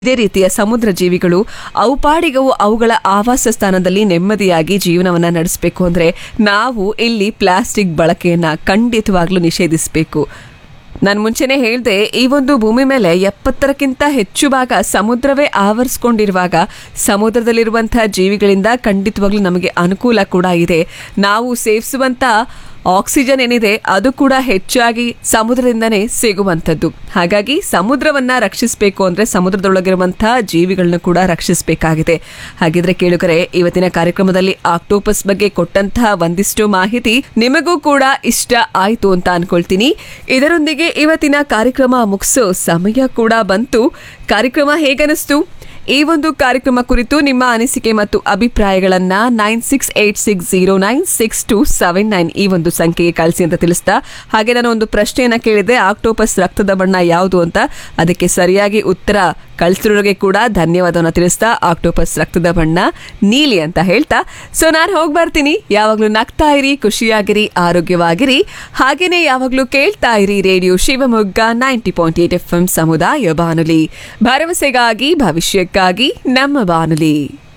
ಇದೇ ರೀತಿಯ ಸಮುದ್ರ ಜೀವಿಗಳು ಅವು ಪಾಡಿಗವು ಅವುಗಳ ಆವಾಸ ಸ್ಥಾನದಲ್ಲಿ ನೆಮ್ಮದಿಯಾಗಿ ಜೀವನವನ್ನ ನಡೆಸಬೇಕು ಅಂದ್ರೆ ನಾವು ಇಲ್ಲಿ ಪ್ಲಾಸ್ಟಿಕ್ ಬಳಕೆಯನ್ನ ಖಂಡಿತವಾಗ್ಲೂ ನಿಷೇಧಿಸಬೇಕು ನಾನು ಮುಂಚೆನೆ ಹೇಳ್ದೆ ಈ ಒಂದು ಭೂಮಿ ಮೇಲೆ ಎಪ್ಪತ್ತರಕ್ಕಿಂತ ಹೆಚ್ಚು ಭಾಗ ಸಮುದ್ರವೇ ಆವರಿಸ್ಕೊಂಡಿರುವಾಗ ಸಮುದ್ರದಲ್ಲಿರುವಂತಹ ಜೀವಿಗಳಿಂದ ಖಂಡಿತವಾಗ್ಲೂ ನಮಗೆ ಅನುಕೂಲ ಕೂಡ ಇದೆ ನಾವು ಸೇವಿಸುವಂತ ಆಕ್ಸಿಜನ್ ಏನಿದೆ ಅದು ಕೂಡ ಹೆಚ್ಚಾಗಿ ಸಮುದ್ರದಿಂದನೇ ಸಿಗುವಂಥದ್ದು ಹಾಗಾಗಿ ಸಮುದ್ರವನ್ನ ರಕ್ಷಿಸಬೇಕು ಅಂದ್ರೆ ಸಮುದ್ರದೊಳಗಿರುವಂತಹ ಜೀವಿಗಳನ್ನ ಕೂಡ ರಕ್ಷಿಸಬೇಕಾಗಿದೆ ಹಾಗಿದ್ರೆ ಕೇಳುಗರೆ ಇವತ್ತಿನ ಕಾರ್ಯಕ್ರಮದಲ್ಲಿ ಆಕ್ಟೋಪಸ್ ಬಗ್ಗೆ ಕೊಟ್ಟಂತಹ ಒಂದಿಷ್ಟು ಮಾಹಿತಿ ನಿಮಗೂ ಕೂಡ ಇಷ್ಟ ಆಯ್ತು ಅಂತ ಅನ್ಕೊಳ್ತೀನಿ ಇದರೊಂದಿಗೆ ಇವತ್ತಿನ ಕಾರ್ಯಕ್ರಮ ಮುಗಿಸೋ ಸಮಯ ಕೂಡ ಬಂತು ಕಾರ್ಯಕ್ರಮ ಹೇಗನಿಸ್ತು ಈ ಒಂದು ಕಾರ್ಯಕ್ರಮ ಕುರಿತು ನಿಮ್ಮ ಅನಿಸಿಕೆ ಮತ್ತು ಅಭಿಪ್ರಾಯಗಳನ್ನ nine six eight six zero nine six two seven nine ಈ ಒಂದು ಸಂಖ್ಯೆಗೆ ಕಳಿಸಿ ಅಂತ ತಿಳಿಸ್ತಾ ಹಾಗೆ ನಾನು ಒಂದು ಪ್ರಶ್ನೆಯನ್ನ ಕೇಳಿದೆ ಆಕ್ಟೋಪಸ್ ರಕ್ತದ ಬಣ್ಣ ಯಾವುದು ಅಂತ ಅದಕ್ಕೆ ಸರಿಯಾಗಿ ಉತ್ತರ ಕಳಿಸಿರೋರಿಗೆ ಕೂಡ ಧನ್ಯವಾದವನ್ನ ತಿಳಿಸ್ತಾ ಆಕ್ಟೋಪಸ್ ರಕ್ತದ ಬಣ್ಣ ನೀಲಿ ಅಂತ ಹೇಳ್ತಾ ಸೊ ನಾನು ಹೋಗಿ ಬರ್ತೀನಿ ಯಾವಾಗಲೂ ನಗ್ತಾ ಇರಿ ಖುಷಿಯಾಗಿರಿ ಆರೋಗ್ಯವಾಗಿರಿ ಹಾಗೇನೆ ಯಾವಾಗಲೂ ಕೇಳ್ತಾ ಇರಿ radio Shivamogga ninety point eight F M ಸಮುದಾಯ ಬಾನುಲಿ ಭರವಸೆಗಾಗಿ ಭವಿಷ್ಯಕ್ಕಾಗಿ ನಮ್ಮ ಬಾನುಲಿ